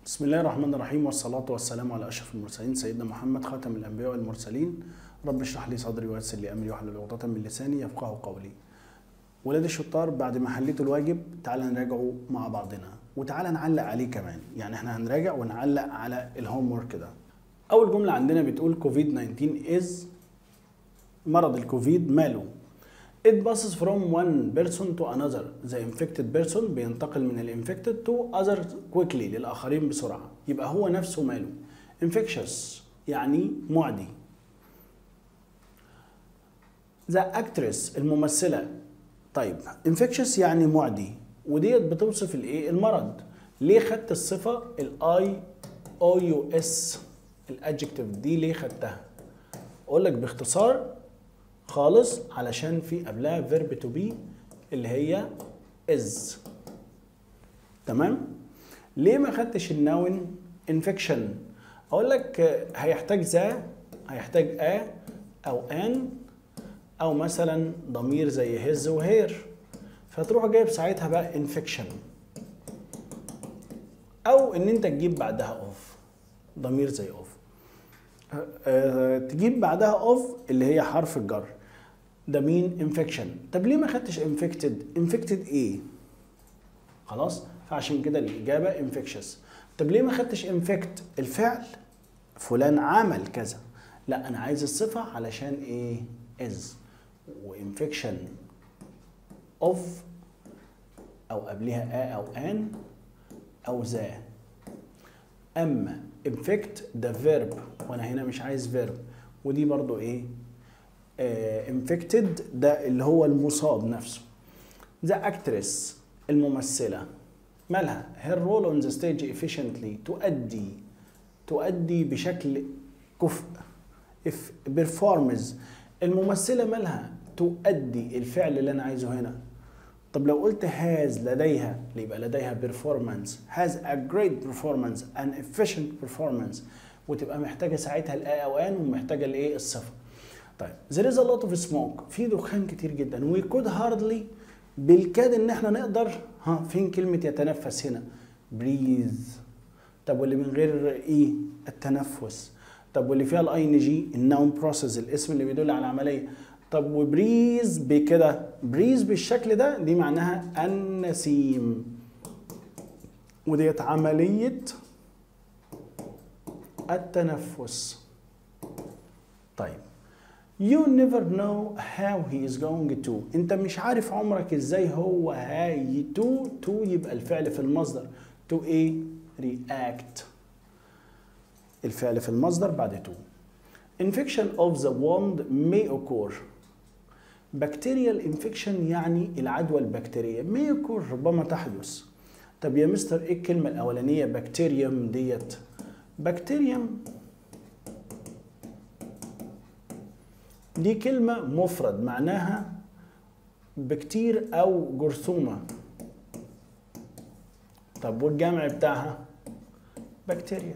بسم الله الرحمن الرحيم والصلاة والسلام على أشرف المرسلين سيدنا محمد خاتم الأنبياء والمرسلين رب اشرح لي صدري ويسر لي أمري واحلل عقدة من لساني يفقه قولي ولاد الشطار بعد ما حليتوا الواجب تعالى نراجعه مع بعضنا وتعالى نعلق عليه كمان يعني احنا هنراجع ونعلق على الهوم ورك ده أول جملة عندنا بتقول كوفيد 19 is مرض الكوفيد ماله It passes from one person to another. The infected person بينتقل من الانفكتد to other quickly للآخرين بسرعة. يبقى هو نفسه ماله. Infectious يعني معدي. The actress الممثلة. طيب infectious يعني معدي وديت بتوصف الايه؟ المرض. ليه خدت الصفة الاي او يو اس الادجكتيف دي ليه خدتها؟ اقول لك باختصار خالص علشان في قبلها فيرب تو بي اللي هي از تمام ليه ما خدتش النون انفكشن اقول لك هيحتاج ذا هيحتاج ا او ان او مثلا ضمير زي هز وهير فتروح جايب ساعتها بقى انفكشن او ان انت تجيب بعدها اوف ضمير زي اوف أه تجيب بعدها اوف اللي هي حرف الجر ده مين انفكشن طب ليه ما خدتش انفكتد انفكتد ايه خلاص فعشان كده الاجابه انفكشس طب ليه ما خدتش انفكت الفعل فلان عمل كذا لا انا عايز الصفه علشان ايه از وانفكشن اوف او قبلها ا او ان او ذا اما infect ده verb وانا هنا مش عايز verb ودي برضو ايه آه infected ده اللي هو المصاب نفسه the actress الممثلة مالها her role on the stage efficiently تؤدي تؤدي بشكل كفء if performs الممثلة مالها تؤدي الفعل اللي انا عايزه هنا طب لو قلت has لديها يبقى لديها performance has a great performance an efficient performance وتبقى محتاجه ساعتها الا او ان ومحتاجه الايه الصفه طيب there is a lot of smoke في دخان كتير جدا we could hardly بالكاد ان احنا نقدر ها فين كلمه يتنفس هنا breathe طب واللي من غير ايه التنفس طب واللي فيها الاي ان جي النون بروسيس الاسم اللي بيدل على العمليه طب وبريز بكده بريز بالشكل ده دي معناها النسيم وديت عملية التنفس طيب You never know how he is going to انت مش عارف عمرك ازاي هو هاي to to يبقى الفعل في المصدر to ايه react الفعل في المصدر بعد to infection of the wound may occur بكتيريال انفكشن يعني العدوى البكتيريه ميكور ربما تحدث طب يا مستر ايه الكلمه الاولانيه بكتيريوم ديت بكتيريوم دي كلمه مفرد معناها بكتير او جرثومه طب والجمع بتاعها بكتيريا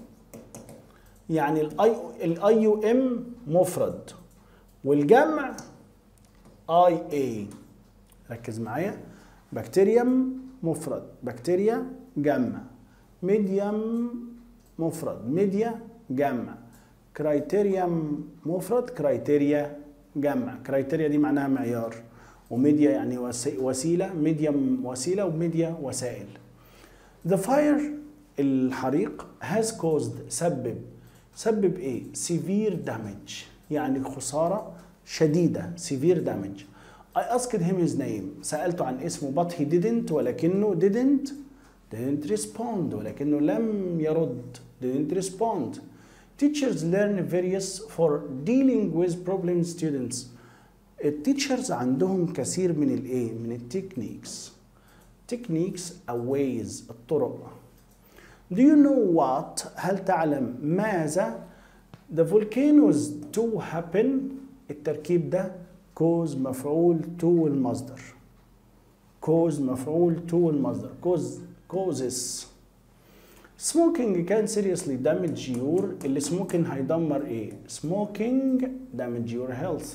يعني الاي الاي يو ام مفرد والجمع اي اي ركز معايا بكتيريوم مفرد بكتيريا جمع ميديوم مفرد ميديا جمع كرايتيريوم مفرد كرايتيريا جمع كرايتيريا دي معناها معيار وميديا يعني وسيله ميديوم وسيله وميديا وسائل The fire الحريق has caused سبب سبب ايه severe damage يعني خساره شديدة severe damage I asked him his name سألته عن اسمه but he didn't ولكنه didn't didn't respond ولكنه لم يرد didn't respond teachers learn various for dealing with problem students التيتشرز عندهم كثير من الايه من التكنيكس techniques او ways الطرق Do you know what هل تعلم ماذا the volcanoes to happen التركيب ده كوز مفعول تو المصدر كوز مفعول تو المصدر كوز كوزس smoking can seriously damage your اللي smoking هيدمر ايه smoking damage your health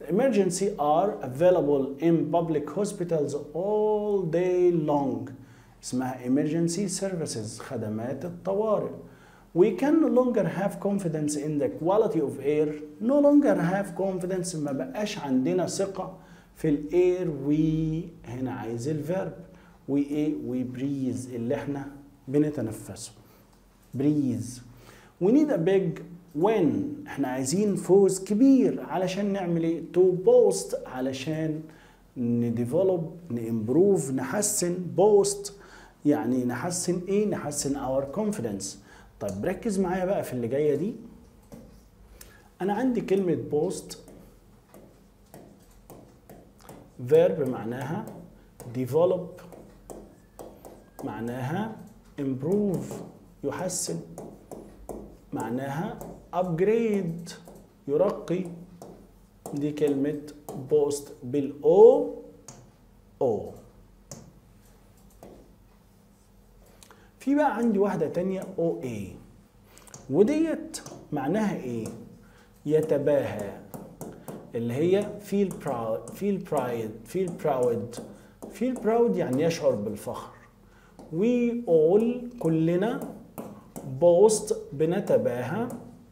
emergency are available in public hospitals all day long اسمها emergency services خدمات الطوارئ we can no longer have confidence in the quality of air no longer have confidence ما بقاش عندنا ثقة في الاير we هنا عايز الفيرب we ايه we breathe اللي احنا بنتنفسه breathe we need a big win احنا عايزين فوز كبير علشان نعمل ايه to boast علشان نديفلوب نimprove نحسن boast يعني نحسن ايه نحسن our confidence طيب ركز معايا بقى في اللي جايه دي انا عندي كلمه boast verb معناها develop معناها improve يحسن معناها upgrade يرقي دي كلمة بوست بالأو أو في بقى عندي واحدة تانية أو إي وديت معناها إيه؟ يتباهى اللي هي feel proud feel pride feel proud feel proud يعني يشعر بالفخر we all كلنا boast بنتباهى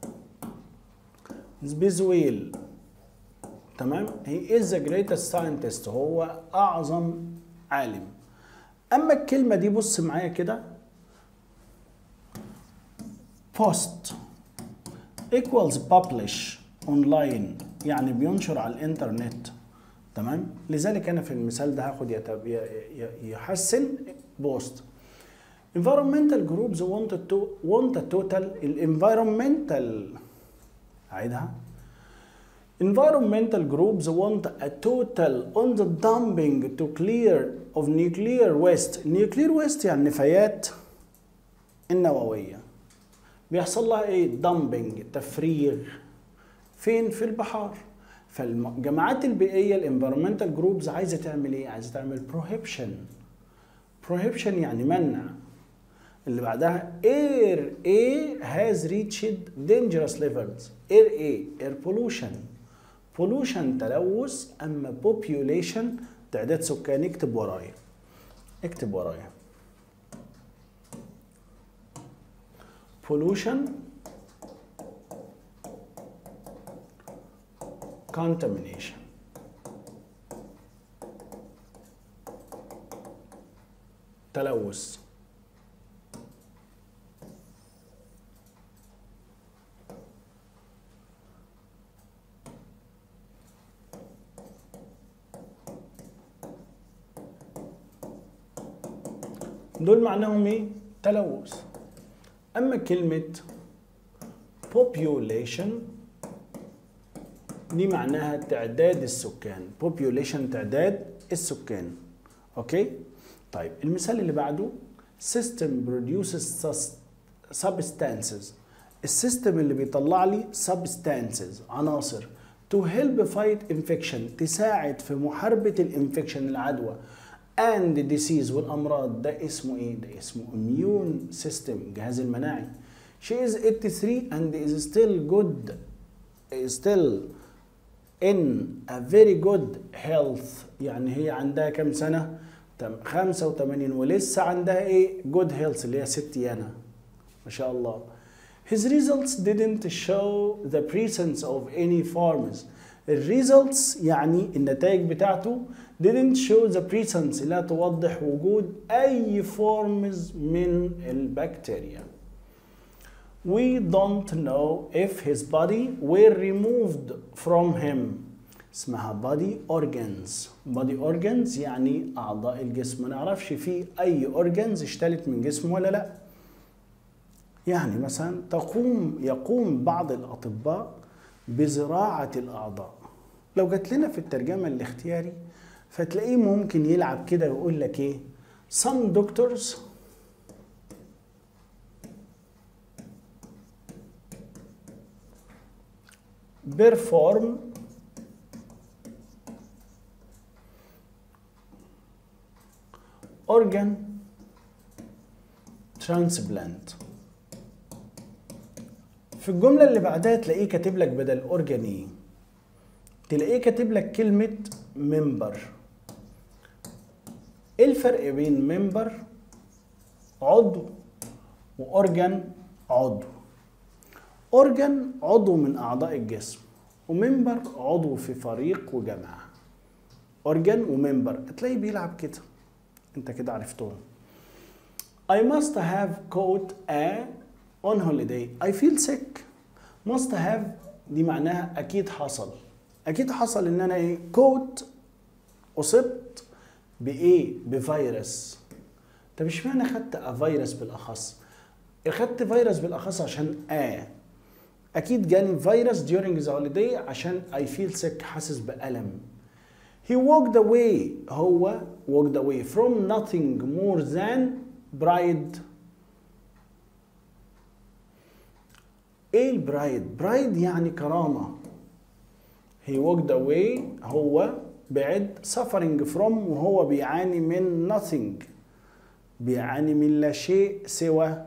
بزويل تمام he is the greatest scientist هو أعظم عالم أما الكلمة دي بص معايا كده post equals publish online يعني بينشر على الانترنت تمام لذلك انا في المثال ده هاخد يتب... ي- ي- يحسن بوست environmental groups wanted to want a total الانفيرومنتال عيدها environmental groups want a total on the dumping to clear of nuclear waste nuclear waste يعني النفايات النوويه بيحصل لها ايه dumping تفريغ فين في البحار فالجماعات البيئيه الانفيرمنتال جروبز عايزه تعمل ايه عايزه تعمل prohibition prohibition يعني منع اللي بعدها air A has reached dangerous levels air A air pollution pollution تلوث اما population تعداد سكان اكتب ورايا اكتب ورايا pollution contamination تلوث دول معناهم ايه تلوث اما كلمه population دي معناها تعداد السكان population تعداد السكان اوكي طيب المثال اللي بعده system produces sus- substances السيستم اللي بيطلع لي substances عناصر to help fight infection تساعد في محاربة الانفكشن العدوى and disease والامراض ده اسمه ايه ده اسمه immune system الجهاز المناعي she is 83 and is still good is still in a very good health يعني هي عندها كم سنة؟ تم 85 ولسه عندها ايه؟ good health اللي هي ست يانا ما شاء الله. His results didn't show the presence of any forms. الريزلتس يعني النتائج بتاعته didn't show the presence لا توضح وجود أي forms من البكتيريا. We don't know if his body were removed from him. اسمها body organs. body organs يعني أعضاء الجسم. ما نعرفش في أي organs اشتلت من جسمه ولا لأ. يعني مثلا تقوم يقوم بعض الأطباء بزراعة الأعضاء. لو جات لنا في الترجمة الاختياري فتلاقيه ممكن يلعب كده ويقول لك إيه؟ Some doctors perform organ transplant في الجملة اللي بعدها تلاقيه كاتب لك بدل اورجان ايه تلاقيه كاتب لك كلمة ممبر ايه الفرق بين ممبر عضو وأورجان عضو أورجان عضو من أعضاء الجسم وممبر عضو في فريق وجماعة أورجان وممبر تلاقيه بيلعب كده انت كده عرفتهم I must have caught a on holiday I feel sick must have دي معناها أكيد حصل أكيد حصل إن أنا إيه caught أصبت بإيه بفيروس طب اشمعنى خدت فيروس بالأخص خدت فيروس بالأخص عشان آ أكيد جاني فيروس during the holiday عشان I feel sick حاسس بألم He walked away هو walked away from nothing more than bride ايه البرايد؟ برايد يعني كرامة He walked away هو بعد suffering from وهو بيعاني من nothing بيعاني من لا شيء سوى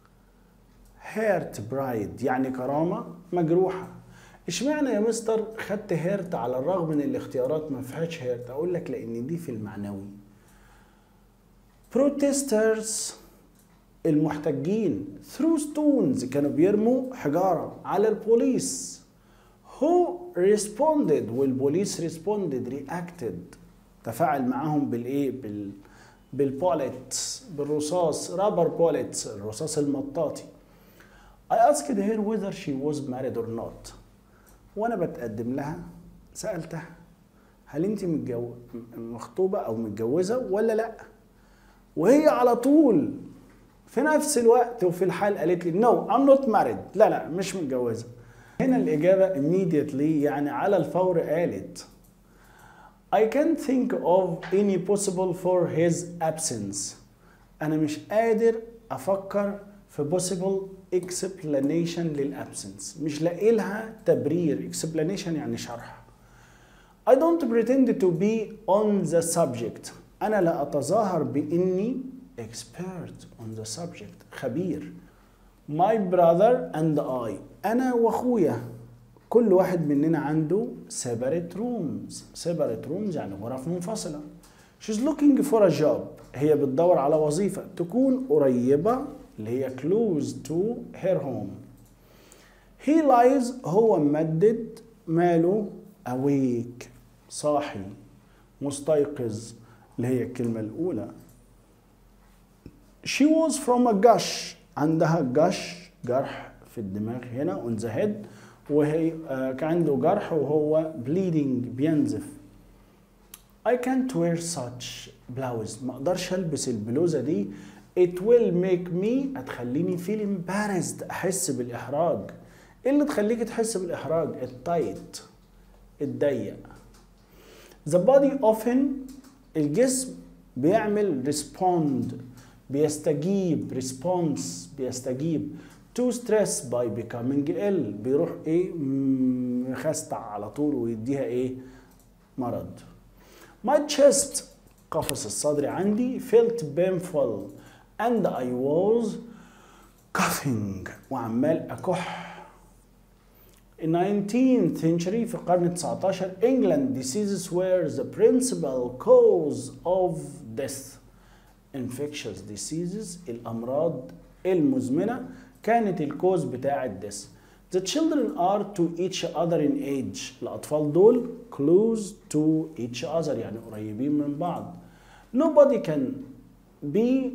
هيرت برايد يعني كرامة مجروحة اشمعنى يا مستر خدت هيرت على الرغم من الاختيارات ما فيهاش هيرت اقول لك لان دي في المعنوي protesters المحتجين through stones كانوا بيرموا حجارة على البوليس who responded والبوليس responded reacted تفاعل معاهم بالايه بال بالبوليت بالرصاص رابر بوليت الرصاص المطاطي I asked her whether she was married or not وانا بتقدم لها سألتها هل انت متجو... مخطوبة او متجوزة ولا لا وهي على طول في نفس الوقت وفي الحال قالت لي no I'm not married لا لا مش متجوزة هنا الإجابة immediately يعني على الفور قالت I can't think of any possible for his absence أنا مش قادر أفكر في possible explanation للابسنس مش لاقي لها تبرير explanation يعني شرح I don't pretend to be on the subject أنا لا أتظاهر بإني expert on the subject خبير My brother and I أنا وأخويا كل واحد مننا عنده separate rooms separate rooms يعني غرف منفصلة She's looking for a job هي بتدور على وظيفة تكون قريبة اللي هي close to her home he lies هو ممدد ماله awake صاحي مستيقظ اللي هي الكلمة الأولى she was from a gush عندها gush جرح في الدماغ هنا on the head وهي آه كان عنده جرح وهو bleeding بينزف I can't wear such blouse ما اقدرش البس البلوزة دي it will make me هتخليني feel embarrassed احس بالاحراج ايه اللي تخليك تحس بالاحراج التايت الضيق the body often الجسم بيعمل respond بيستجيب response بيستجيب to stress by becoming ill بيروح ايه مخستع على طول ويديها ايه مرض my chest قفص الصدر عندي felt painful and I was coughing وعمال أكح In 19th century في القرن ال 19 England diseases were the principal cause of death infectious diseases الأمراض المزمنة كانت الكوز بتاع الدس The children are to each other in age الأطفال دول close to each other يعني قريبين من بعض Nobody can be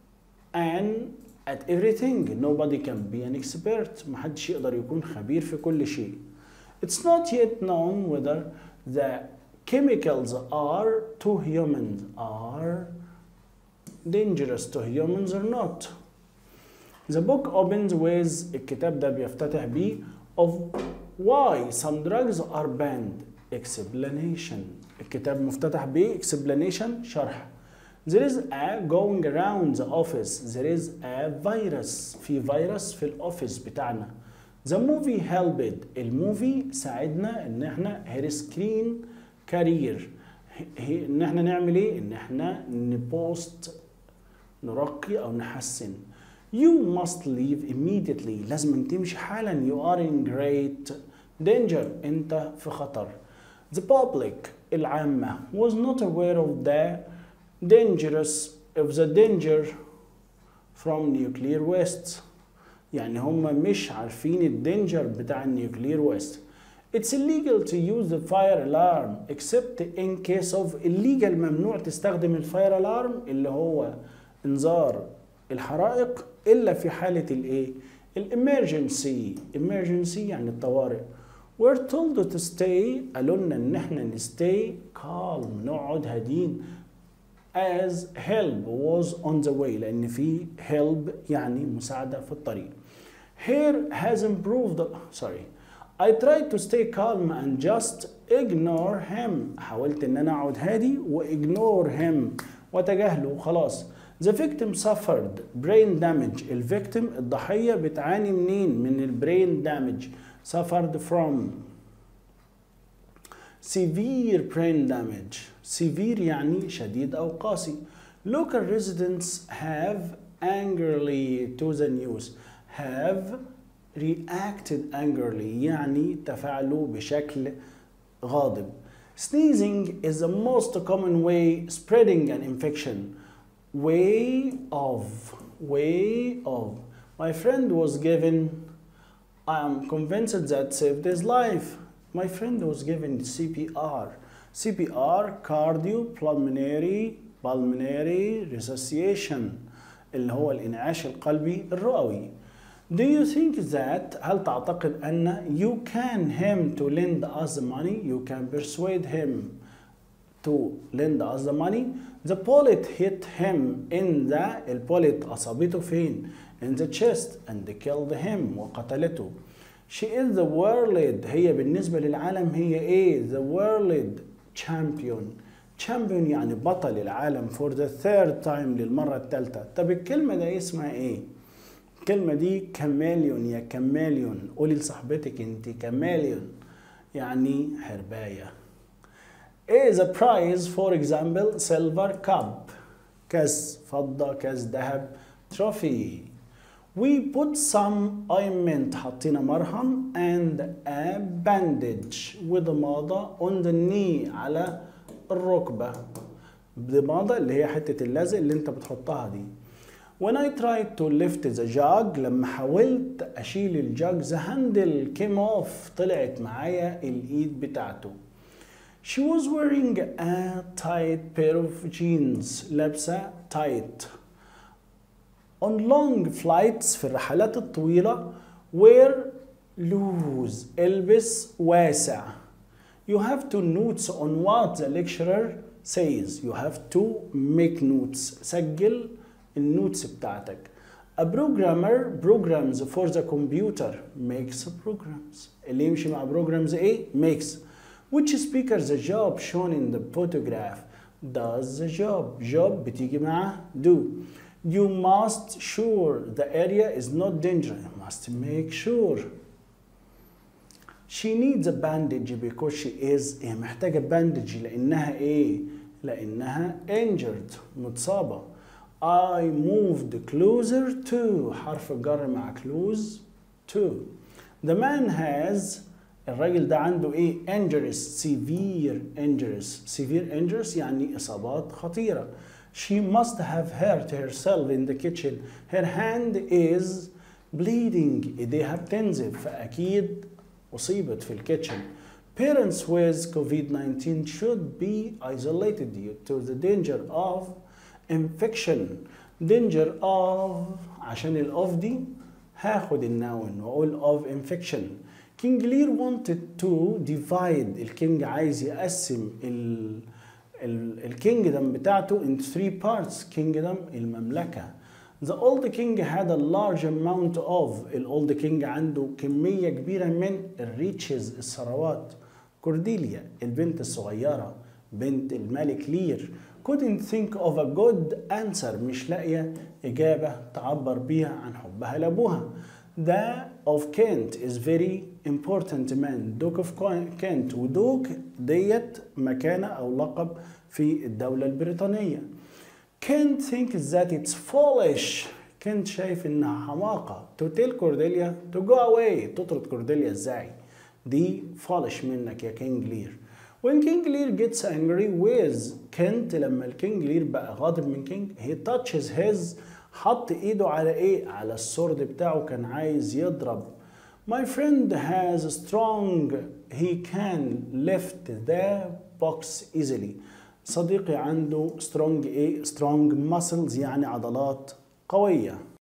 an at everything nobody can be an expert محدش يقدر يكون خبير في كل شيء It's not yet known whether the chemicals are to humans are dangerous to humans or not The book opens with الكتاب ده بيفتتح بيه of why some drugs are banned explanation الكتاب مفتتح بيه explanation شرح There is a going around the office there is a virus في فيروس في الاوفيس بتاعنا The movie helped الموفي ساعدنا ان احنا her screen career ان احنا نعمل ايه ان احنا نبوست نرقي او نحسن You must leave immediately لازم تمشي حالا You are in great danger أنت في خطر The public العامة was not aware of the dangerous of the danger from nuclear waste يعني هم مش عارفين الدينجر بتاع النيوكلير ويست It's illegal to use the fire alarm except in case of illegal ممنوع تستخدم الفاير الارم اللي هو انذار الحرائق الا في حالة الايه؟ الامرجنسي emergency يعني الطوارئ We're told to stay قالوا لنا ان احنا نستي calm نقعد هادين as help was on the way لان في help يعني مساعدة في الطريق Here has improved sorry I tried to stay calm and just ignore him حاولت ان انا اقعد هادي و ignore him واتجاهله وخلاص The victim suffered brain damage الفيكتيم الضحية بتعاني منين من البرين damage suffered from severe brain damage severe يعني شديد أو قاسي local residents have angrily to the news have reacted angrily يعني تفاعلوا بشكل غاضب sneezing is the most common way spreading an infection way of way of my friend was given I am convinced that saved his life my friend was given CPR CPR cardiopulmonary pulmonary resuscitation اللي هو الانعاش القلبي الرئوي Do you think that هل تعتقد أن you can him to lend us the money you can persuade him to lend us the money the bullet hit him in the البوليت أصابته فين in the chest and killed him وقتلته she is the world هي بالنسبة للعالم هي ايه the world champion champion يعني بطل العالم for the third time للمرة الثالثة طب الكلمة ده اسمها ايه الكلمة دي كماليون يا كماليون قولي لصاحبتك انت كماليون يعني حرباية is a prize for example silver cup كاس فضة كاس ذهب trophy we put some ointment حطينا مرهم and a bandage وضمادة on the knee على الركبة ضمادة اللي هي حتة اللزق اللي انت بتحطها دي When I tried to lift the jug لما حاولت أشيل الجاج the handle came off طلعت معايا الإيد بتاعته She was wearing a tight pair of jeans لابسة tight On long flights في الرحلات الطويلة wear loose البس واسع You have to notes on what the lecturer says You have to make notes سجل النوتس بتاعتك A programmer programs for the computer makes programs اللي يمشي مع programs ايه makes which speaker the job shown in the photograph does the job job بتيجي مع do you must sure the area is not dangerous you must make sure she needs a bandage because she is هي محتاجة bandage لأنها إيه؟ لأنها injured متصابة I moved closer to حرف الجر مع close to the man has الراجل ده عنده ايه injuries severe injuries severe injuries يعني اصابات خطيره she must have hurt herself in the kitchen her hand is bleeding ايديها بتنزف فاكيد اصيبت في الكيتشن parents with COVID-19 should be isolated due to the danger of infection danger of عشان الاوف دي هاخد النون واقول of infection كينج لير wanted to divide الكينج عايز يقسم ال الكينجدم بتاعته into three parts kingdom المملكة The old king had a large amount of الأولد كينج عنده كمية كبيرة من الريتشز الثروات كورديليا البنت الصغيرة بنت الملك لير couldn't think of a good answer مش لاقية إجابة تعبر بيها عن حبها لأبوها The of Kent is very important man Duke of Kent ودوك ديت مكانة أو لقب في الدولة البريطانية Kent thinks that it's foolish كنت شايف إنها حماقة to tell Cordelia to go away تطرد كورديليا إزاي دي foolish منك يا كينج لير When King Lear gets angry with Kent لما الكينج لير بقى غاضب من كينج he touches his حط ايده على ايه على السورد بتاعه كان عايز يضرب My friend has strong he can lift the box easily صديقي عنده strong ايه strong muscles يعني عضلات قوية